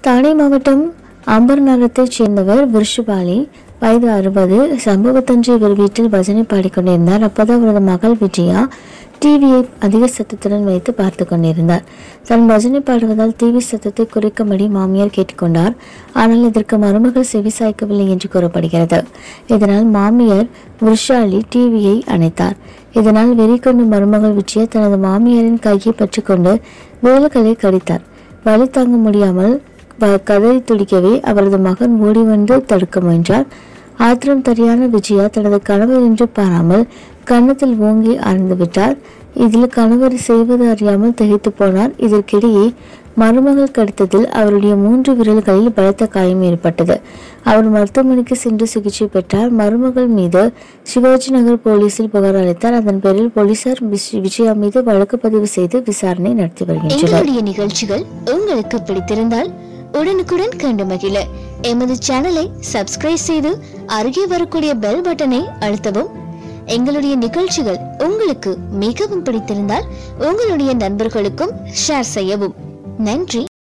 தானே மாவட்டம் அம்பர்நகரத்தைச் சேர்ந்தவர் விருஷபாலி வயது அறுபது சம்பவத்தன்று இவர் வீட்டில் பஜனை பாடிக்கொண்டிருந்தார் அப்போது அவரது மகள் விஜயா டிவியை அதிக சத்தத்துடன் வைத்து பார்த்து கொண்டிருந்தார் தன் பஜனை பாடுவதால் டிவி சத்தத்தை குறைக்கும்படி மாமியார் கேட்டுக்கொண்டார் ஆனால் இதற்கு மருமகள் செவிசாய்க்கவில்லை என்று கூறப்படுகிறது இதனால் மாமியார் விஷாலி டிவியை அணைத்தார் இதனால் வெறி கொண்ட மருமகள் விஜயா தனது மாமியாரின் கையை பற்றிக்கொண்டு வேலைகளை கடித்தார் வலி தாங்க முடியாமல் வ- கதறி துடிக்கவே அவரது மகன் ஓடி வந்து தடுக்க முயன்றார் ஆத்திரம் தெரியான விஜயா தனது கணவர் என்று பாராமல் கன்னத்தில் ஓங்கி அறந்து விட்டார் இதில் கணவர் செய்வது அறியாமல் திகைத்து போனார் இதற்கிடையே மருமகள் கடித்ததில் அவருடைய மூன்று விரல்களில் பலத்த காயம் ஏற்பட்டது அவர் மருத்துவமனைக்கு சென்று சிகிச்சை பெற்றார் மருமகள் மீது சிவாஜி நகர் போலீசில் புகார் அளித்தார் அதன் பேரில் போலீசார் விஷ்- விஜயா மீது வழக்கு பதிவு செய்து விசாரணை நடத்தி வருகின்றனர் எங்களுடைய நிகழ்ச்சிகள் உங்களுக்கு பிடித்திருந்தால் உடனுக்குடன் கண்டு மகிழ எமது சேனலை சப்ஸ்கிரைப் செய்து அருகே வரக்கூடிய பெல் பட்டனை அழுத்தவும் எங்களுடைய நிகழ்ச்சிகள் உங்களுக்கு மிகவும் பிடித்திருந்தால் உங்களுடைய நண்பர்களுக்கும் ஷேர் செய்யவும் நன்றி